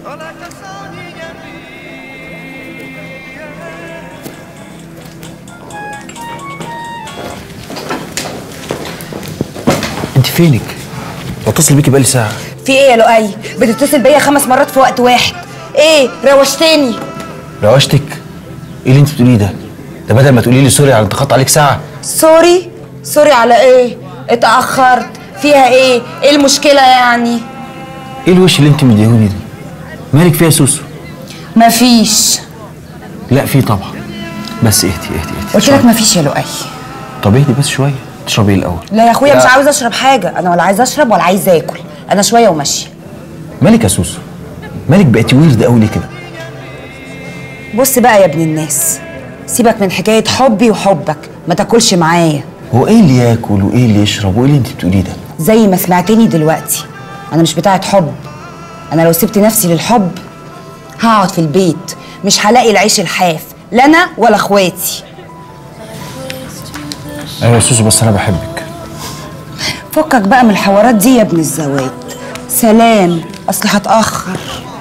انت فينك بتصل بيكي بقالي ساعه في ايه يا لؤي بتتصل بيا خمس مرات في وقت واحد ايه روشتني روشتك ايه اللي انت بتقوليه ده ده بدل ما تقولي لي سوري على انتقاد عليك ساعه سوري سوري على ايه اتاخرت فيها ايه ايه المشكله يعني ايه الوش اللي انت مديهوني ده مالك فيها يا سوسو مفيش لا في طبعا بس اهدي اهدي اهدي قلت لك مفيش يا لؤي طب اهدي بس شويه تشربي ايه الاول لا يا اخويا لا. مش عاوز اشرب حاجه انا ولا عايز اشرب ولا عايز اكل انا شويه وماشيه مالك يا سوسو مالك بقيتي ويرد قوي ليه كده بص بقى يا ابن الناس سيبك من حكايه حبي وحبك ما تاكلش معايا هو ايه اللي ياكل وايه اللي يشرب وايه اللي انت بتقوليه ده زي ما سمعتني دلوقتي انا مش بتاعه حب انا لو سبت نفسي للحب هقعد في البيت مش هلاقي العيش الحاف لا انا ولا اخواتي ايوه يا سوسو بس انا بحبك فكك بقى من الحوارات دي يا ابن الزواد سلام اصل هتاخر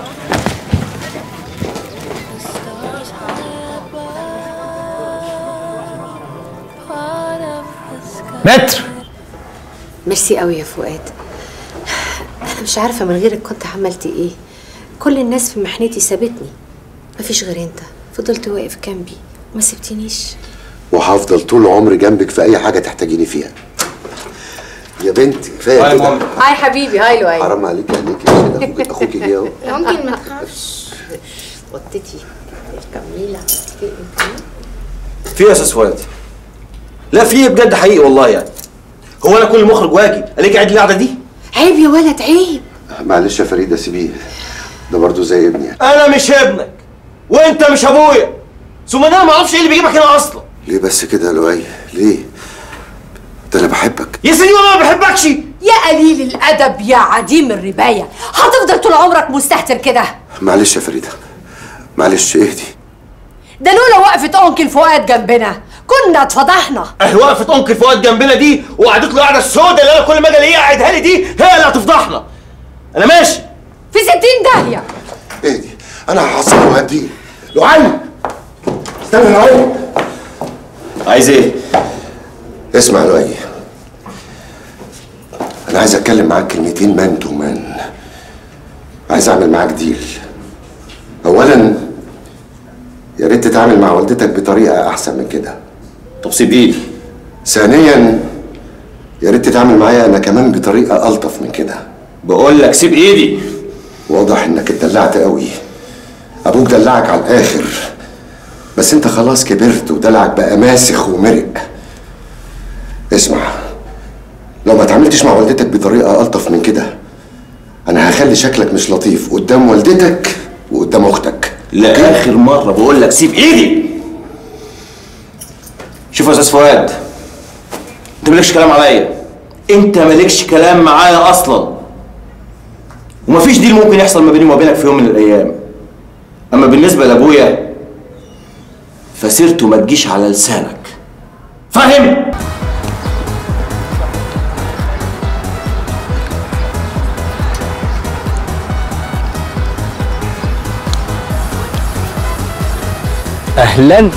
متر ميرسي قوي يا فؤاد انا مش عارفه من غيرك كنت عملت ايه كل الناس في محنتي سابتني مفيش غير انت فضلت واقف جنبي ما سبتنيش وهفضل طول عمري جنبك في اي حاجه تحتاجيني فيها يا بنت كفايه كده هاي حبيبي هاي لؤي حرام عليك عليك يا شيخ اخوك اخوك جه اهو ممكن ما تخافش قطتي الجميله في يا استاذ فؤاد لا في بجد حقيقي والله يعني هو انا كل مخرج واجي الاقي قاعد القعده دي عيب يا ولد عيب معلش يا فريده سيبيه ده برضه زي ابني انا مش ابنك وانت مش ابويا ثم انا ما اعرفش ايه اللي بيجيبك هنا اصلا ليه بس كده يا لؤي ليه ده انا بحبك يا سيدي وانا ما بحبكش يا قليل الادب يا عديم الربايه هتفضل طول عمرك مستهتر كده معلش يا فريده معلش اهدي ده لولا وقفه انكل فؤاد جنبنا كنا اتفضحنا اهي وقفه انكل فؤاد جنبنا دي وقعدت له القعده السوداء اللي انا كل ما اجي الاقيها قاعدها لي دي هي اللي هتفضحنا انا ماشي في ستين داهيه اهدي انا هحصل وهديه لؤي استنى يا لؤي عايز ايه اسمع يا لؤي انا عايز اتكلم معاك كلمتين مان تو مان عايز اعمل معاك ديل اولا يا ريت تتعامل مع والدتك بطريقه احسن من كده طب سيب ايدي ثانيا يا ريت تتعامل معايا انا كمان بطريقه الطف من كده بقول لك سيب ايدي واضح انك اتدلعت قوي ابوك دلعك على الاخر بس انت خلاص كبرت ودلعك بقى ماسخ ومرق اسمع لو ما اتعاملتش مع والدتك بطريقه الطف من كده انا هخلي شكلك مش لطيف قدام والدتك وقدام اختك لاخر مره بقول لك سيب ايدي شوف يا استاذ فؤاد انت مالكش كلام عليا انت مالكش كلام معايا اصلا ومفيش ديل ممكن يحصل ما بيني وما بينك في يوم من الايام اما بالنسبه لابويا فسيرته ما تجيش على لسانك فاهم اهلا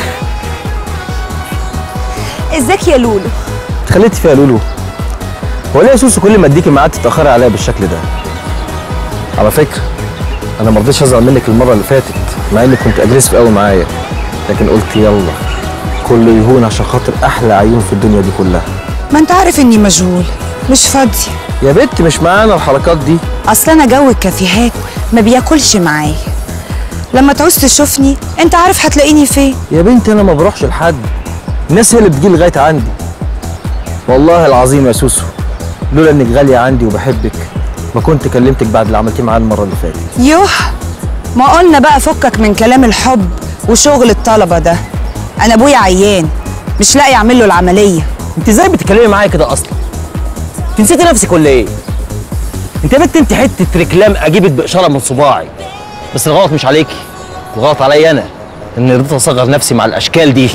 ازيك يا لولو خليتي فيها لولو هو ليه يا سوسو كل ما اديكي ميعاد تتاخري عليا بالشكل ده على فكره انا ما رضيتش ازعل منك المره اللي فاتت مع اني كنت اجريسيف قوي معايا لكن قلت يلا كله يهون عشان خاطر احلى عيون في الدنيا دي كلها ما انت عارف اني مشغول مش فاضيه يا بنت مش معانا الحركات دي اصل انا جو الكافيهات ما بياكلش معايا لما تعوز تشوفني انت عارف هتلاقيني فين يا بنت انا ما بروحش لحد الناس هي اللي بتجي لغايه عندي والله العظيم يا سوسو لولا انك غاليه عندي وبحبك ما كنت كلمتك بعد اللي عملتيه معايا المره اللي فاتت يوه ما قلنا بقى فكك من كلام الحب وشغل الطلبه ده انا ابويا عيان مش لاقي اعمل له العمليه انت ازاي بتتكلمي معايا كده اصلا انت نسيتي نفسك ولا ايه انت يا بنت انت حته ركلام اجيبك باشاره من صباعي بس الغلط مش عليكي الغلط عليا انا ان رضيت اصغر نفسي مع الاشكال دي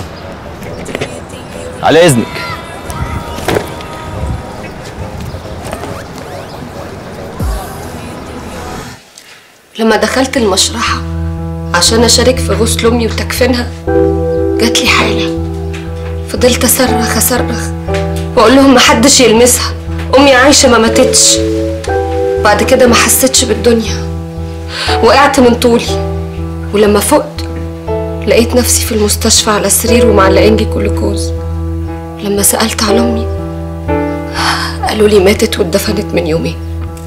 على اذنك لما دخلت المشرحة عشان أشارك في غسل أمي وتكفينها جات لي حالة فضلت أصرخ أصرخ وأقول لهم محدش يلمسها أمي عايشة ما ماتتش بعد كده ما حسيتش بالدنيا وقعت من طولي ولما فقت لقيت نفسي في المستشفى على سرير ومعلقينجي جلوكوز لما سألت على أمي قالوا لي ماتت واتدفنت من يومين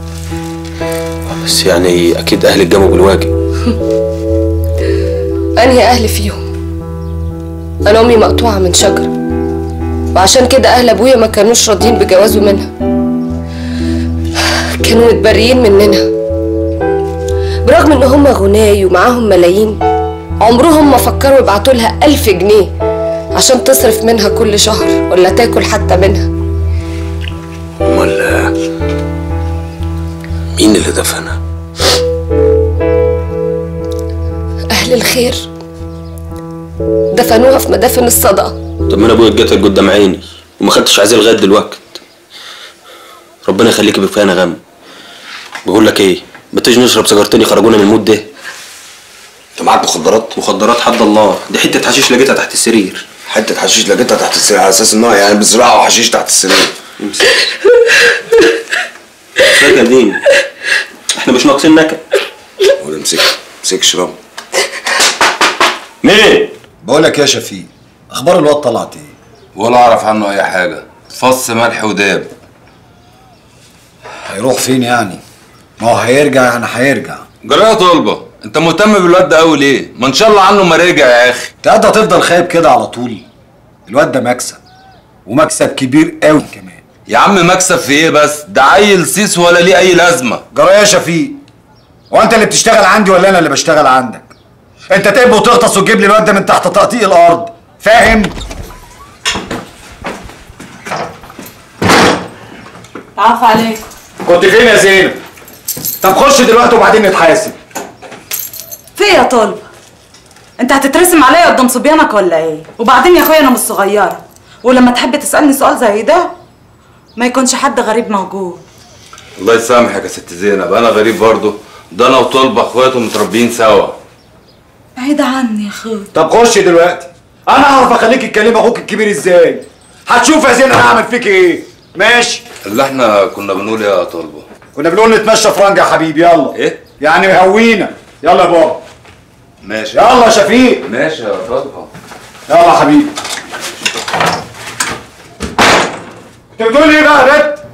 بس يعني اكيد اهلك قاموا بالواجب أنهي أهل فيهم أنا أمي مقطوعة من شجرة وعشان كده أهل أبويا ما كانوش راضيين بجوازه منها كانوا متبريين مننا برغم إن هم غناي ومعاهم ملايين عمرهم ما فكروا يبعتوا لها ألف جنيه عشان تصرف منها كل شهر ولا تاكل حتى منها امال مين اللي دفنها أهل الخير دفنوها في مدافن الصدقة طب ما انا ابويا اتقتل قدام عيني وما خدتش عزيز لغايه دلوقتي ربنا يخليك بكفايه انا غم بقول لك ايه ما تيجي نشرب سيجارتين يخرجونا من المود ده انت معاك مخدرات مخدرات حد الله دي حته حشيش لقيتها تحت السرير حته حشيش لقيتها تحت السرير على اساس ان هو يعني بيزرعوا حشيش تحت السرير فاكر دين احنا مش ناقصين نكد ولا امسك امسك اشرب مين بقول لك يا شفيق اخبار الواد طلعت ايه ولا اعرف عنه اي حاجه فص ملح وداب هيروح فين يعني ما هو هيرجع يعني هيرجع جرايه طلبه انت مهتم بالواد ده قوي ليه ما ان شاء الله عنه ما رجع يا اخي انت قاعد هتفضل خايب كده على طول الواد ده مكسب ومكسب كبير قوي كمان يا عم مكسب في ايه بس ده عيل سيس ولا ليه اي لازمه جرايه يا شفيق هو انت اللي بتشتغل عندي ولا انا اللي بشتغل عندك انت تقب وتغطس وتجيب لي الواد ده من تحت تقطيع الارض فاهم عفو عليك كنت فين يا زينب طب خش دلوقتي وبعدين نتحاسب في إيه يا طلبة انت هتترسم عليا قدام صبيانك ولا ايه وبعدين يا اخويا انا مش صغيره ولما تحب تسالني سؤال زي ده ما يكونش حد غريب موجود الله يسامحك يا ست زينب انا غريب برضه ده انا وطلبه اخواته متربيين سوا بعيد عني يا اخويا طب خش دلوقتي انا اعرف اخليك تكلم اخوك الكبير ازاي هتشوف يا زينب انا هعمل فيك ايه ماشي اللي احنا كنا بنقول يا طلبه كنا بنقول نتمشى فرنجة يا حبيبي يلا ايه يعني هوينا يلا يا بابا ماشي يلا يا شفيق ماشي يا طلبه يلا يا حبيبي انت بتقول ايه بقى يا بت